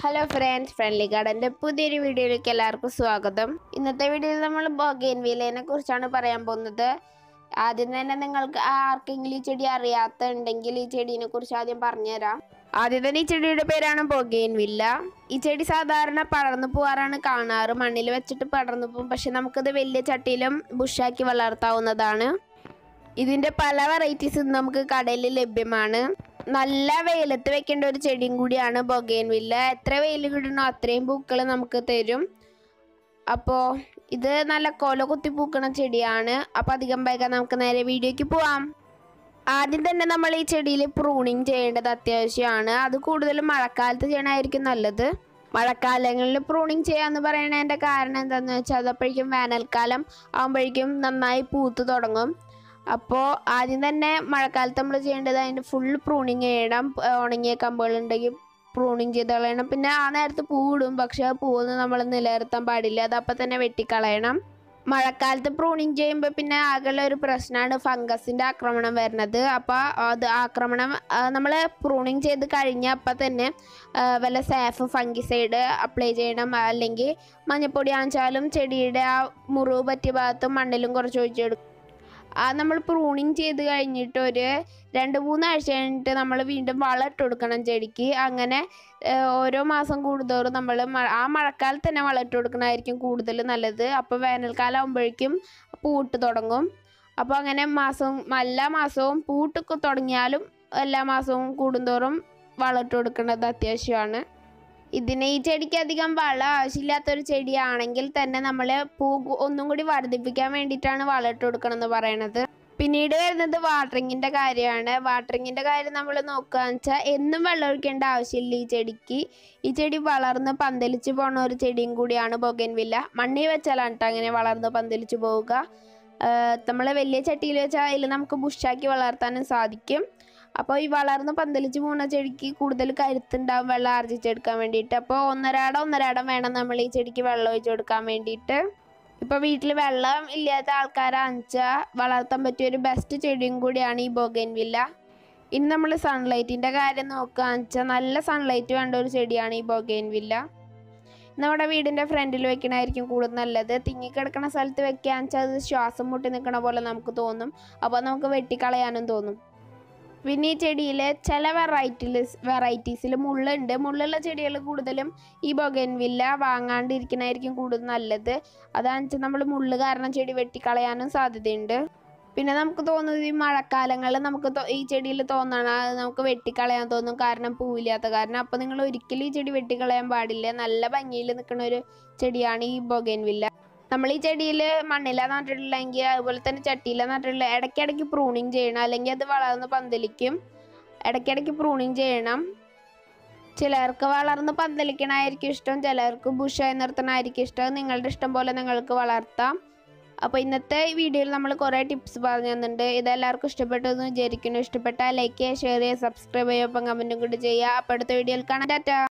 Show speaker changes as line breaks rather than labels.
hello friends friendly ഗാർഡൻ്റെ പുതിയൊരു വീഡിയോയിലേക്ക് എല്ലാവർക്കും സ്വാഗതം ഇന്നത്തെ വീഡിയോയിൽ നമ്മൾ ബോഗെയിൻ വിലേനെ കുറിച്ചാണ് പറയാൻ പോകുന്നത് ആദ്യം തന്നെ നിങ്ങൾക്ക് ആർക്കെങ്കിലും ഈ ചെടി അറിയാത്ത ഉണ്ടെങ്കിൽ ഈ ചെടീനെ കുറിച്ച് ആദ്യം പറഞ്ഞുതരാം ആദ്യം തന്നെ ഈ ചെടിയുടെ പേരാണ് ബൊഗെയിൻ വില്ല ഈ ചെടി സാധാരണ പടർന്നു പോവാറാണ് കാണാറ് മണ്ണിൽ വെച്ചിട്ട് പടർന്നു പോകും പക്ഷെ നമുക്കിത് വലിയ ചട്ടിയിലും ബുഷാക്കി വളർത്താവുന്നതാണ് ഇതിന്റെ പല വെറൈറ്റീസും നമുക്ക് കടയിൽ ലഭ്യമാണ് നല്ല വെയിലത്ത് വെക്കേണ്ട ഒരു ചെടിയും കൂടിയാണ് ബൊഗേൻ വില്ല എത്ര വെയിൽ കിട്ടണോ അത്രയും പൂക്കൾ നമുക്ക് തരും അപ്പോൾ ഇത് നല്ല കൊല കുത്തി പൂക്കണ ചെടിയാണ് അപ്പോൾ അധികം വൈകാൻ നമുക്ക് നേരെ വീഡിയോയ്ക്ക് പോവാം ആദ്യം തന്നെ നമ്മൾ ഈ ചെടിയിൽ പ്രൂണിങ് ചെയ്യേണ്ടത് അത്യാവശ്യമാണ് അത് കൂടുതലും മഴക്കാലത്ത് ചെയ്യണമായിരിക്കും നല്ലത് മഴക്കാലങ്ങളിൽ പ്രൂണിങ് ചെയ്യാന്ന് പറയുന്നതിൻ്റെ കാരണം എന്താണെന്ന് വെച്ചാൽ അതപ്പോഴേക്കും വേനൽക്കാലം ആകുമ്പോഴേക്കും നന്നായി പൂത്ത് തുടങ്ങും അപ്പോൾ ആദ്യം തന്നെ മഴക്കാലത്ത് നമ്മൾ ചെയ്യേണ്ടത് അതിൻ്റെ ഫുൾ പ്രൂണിങ് ചെയ്യണം ഏർ ഉണങ്ങിയ കമ്പുകൾ ഉണ്ടെങ്കിൽ പ്രൂണിങ് ചെയ്ത് കളയണം പിന്നെ ആ നേരത്ത് പൂവിടും പക്ഷേ ആ പൂവൊന്നും നമ്മൾ നിലനിർത്താൻ പാടില്ല അത് അപ്പം തന്നെ വെട്ടിക്കളയണം മഴക്കാലത്ത് പ്രൂണിങ് ചെയ്യുമ്പോൾ പിന്നെ ആകെയുള്ള ഒരു പ്രശ്നമാണ് ഫംഗസിൻ്റെ ആക്രമണം വരുന്നത് അപ്പോൾ അത് ആക്രമണം നമ്മൾ പ്രൂണിങ് ചെയ്ത് കഴിഞ്ഞ അപ്പം തന്നെ ആ, വല്ല സേഫ് ഫംഗിസൈഡ് അപ്ലൈ ചെയ്യണം അല്ലെങ്കിൽ മഞ്ഞപ്പൊടി ആണെച്ചാലും ചെടിയുടെ ആ മുറിവ് പറ്റിയ ഭാഗത്ത് മണ്ണിലും കുറച്ച് ഒഴിച്ചെടുക്കും ആ നമ്മൾ പ്രൂണിങ് ചെയ്ത് കഴിഞ്ഞിട്ട് ഒരു രണ്ട് മൂന്ന് ആഴ്ച കഴിഞ്ഞിട്ട് നമ്മൾ വീണ്ടും വളം ഇട്ട് കൊടുക്കണം ചെടിക്ക് അങ്ങനെ ഏഹ്, ഓരോ മാസം കൂടുന്തോറും നമ്മൾ ആ മഴക്കാലത്ത് തന്നെ വളം ഇട്ട് കൊടുക്കണമായിരിക്കും കൂടുതൽ നല്ലത് അപ്പോൾ വേനൽക്കാലം ആകുമ്പോഴേക്കും പൂട്ട് തുടങ്ങും അപ്പോൾ അങ്ങനെ മാസം എല്ലാ മാസവും പൂട്ടൊക്കെ തുടങ്ങിയാലും എല്ലാ മാസവും കൂടുന്തോറും വളം ഇട്ട് കൊടുക്കേണ്ടത് അത്യാവശ്യമാണ് ഇതിന് ഈ ചെടിക്ക് അധികം വളം ആവശ്യമില്ലാത്തൊരു ചെടിയാണെങ്കിൽ തന്നെ നമ്മൾ പൂ കു- ഒന്നും കൂടി വർദ്ധിപ്പിക്കാൻ വേണ്ടിയിട്ടാണ് വളം ഇട്ട് കൊടുക്കണം എന്ന് പറയണത് പിന്നീട് വരുന്നത് വാട്ടറിങ്ങിൻ്റെ കാര്യമാണ് വാട്ടറിങ്ങിൻ്റെ കാര്യം നമ്മൾ നോക്കുകയെന്ന് വെച്ചാൽ എന്നും വെള്ളം ഒഴിക്കേണ്ട ആവശ്യമില്ല ഈ ചെടിക്ക് ഈ ചെടി വളർന്ന് പന്തലിച്ച് പോണ ഒരു ചെടിയും കൂടിയാണ് ബൊഗൻവില്ല മണ്ണിൽ വെച്ചാലാണ് കേട്ടോ അങ്ങനെ വളർന്ന് പന്തലിച്ച് പോവുക നമ്മൾ വലിയ ചട്ടിയിൽ വെച്ചാൽ അതിൽ നമുക്ക് ബുഷാക്കി വളർത്താനും സാധിക്കും അപ്പോൾ ഈ വളർന്ന് പന്തലിച്ച് പോകുന്ന ചെടിക്ക് കൂടുതൽ കരുത്തുണ്ടാവും വെള്ളം ആർജിച്ചെടുക്കാൻ വേണ്ടിയിട്ട് അപ്പോൾ ഒന്നരാടം ഒന്നരാടം വേണം നമ്മൾ ഈ ചെടിക്ക് വെള്ളം ഒഴിച്ചു കൊടുക്കാൻ വേണ്ടിയിട്ട് ഇപ്പോൾ വീട്ടിൽ വെള്ളം ഇല്ലാത്ത ആൾക്കാരാണെന്ന് വെച്ചാൽ വളർത്താൻ പറ്റിയ ഒരു ബെസ്റ്റ് ചെടിയും കൂടിയാണ് ഈ ബൊഗൻവില്ല ഇനി നമ്മൾ സൺലൈറ്റിൻ്റെ കാര്യം നോക്കുകയാണെന്ന് വെച്ചാൽ നല്ല സൺലൈറ്റ് വേണ്ട ഒരു ചെടിയാണ് ഈ ബൊഗൻവില്ല നമ്മുടെ വീടിൻ്റെ ഫ്രണ്ടിൽ വെക്കണമായിരിക്കും കൂടുതൽ നല്ലത് തിങ്ങിക്കിടക്കുന്ന സ്ഥലത്ത് വെക്കുകയാണെന്ന് വെച്ചാൽ അത് ശ്വാസം മുട്ടി നിൽക്കണ പോലെ നമുക്ക് തോന്നും അപ്പോൾ നമുക്ക് വെട്ടിക്കളയാനും തോന്നും പിന്നെ ഈ ചെടിയിൽ ചില വെറൈറ്റിയിൽ വെറൈറ്റീസിൽ മുള്ളുണ്ട് മുള്ളുള്ള ചെടികൾ കൂടുതലും ഈ ബൊഗൻവില്ല വാങ്ങാണ്ടിരിക്കണമായിരിക്കും കൂടുതൽ നല്ലത് അതാണെന്ന് വെച്ചാൽ നമ്മൾ മുള്ള് കാരണം ചെടി വെട്ടിക്കളയാനും സാധ്യതയുണ്ട് പിന്നെ നമുക്ക് തോന്നുന്നത് ഈ മഴക്കാലങ്ങളിൽ നമുക്ക് തോ- ഈ ചെടിയിൽ തോന്നണ അത് നമുക്ക് വെട്ടിക്കളയാൻ തോന്നും കാരണം പൂവില്ലാത്ത കാരണം അപ്പോൾ നിങ്ങൾ ഒരിക്കലും ഈ ചെടി വെട്ടിക്കളയാൻ പാടില്ല നല്ല ഭംഗിയിൽ നിൽക്കുന്ന ഒരു ചെടിയാണ് ഈ ബൊഗൻവില്ല നമ്മൾ ഈ ചെടിയിൽ മണ്ണില നട്ടിട്ടില്ലെങ്കിൽ അതുപോലെ തന്നെ ചട്ടിയില നട്ടിട്ടില്ല ഇടയ്ക്കിടയ്ക്ക് പ്രൂണിങ് ചെയ്യണം അല്ലെങ്കിൽ അത് വളർന്ന് പന്തലിക്കും ഇടയ്ക്കിടയ്ക്ക് പ്രൂണിങ് ചെയ്യണം ചിലർക്ക് വളർന്ന് പന്തലിക്കണമായിരിക്കും ഇഷ്ടം ചിലർക്ക് ബുഷായി നിർത്തണമായിരിക്കും ഇഷ്ടം അത് നിങ്ങളുടെ ഇഷ്ടം പോലെ നിങ്ങൾക്ക് വളർത്താം അപ്പോൾ ഇന്നത്തെ വീഡിയോയിൽ നമ്മൾ കുറേ ടിപ്സ് പറഞ്ഞു തന്നിട്ടുണ്ട് ഇതെല്ലാവർക്കും ഇഷ്ടപ്പെട്ടു എന്ന് വിചാരിക്കുന്നു ഇഷ്ടപ്പെട്ടാൽ ലൈക്ക് ചെയ്യുക ഷെയർ ചെയ്യുക സബ്സ്ക്രൈബ് ചെയ്യുക ഒപ്പം കമൻറ്റും കൂടി ചെയ്യുക അപ്പോൾ അടുത്ത വീഡിയോയിൽ കാണാം ടാറ്റ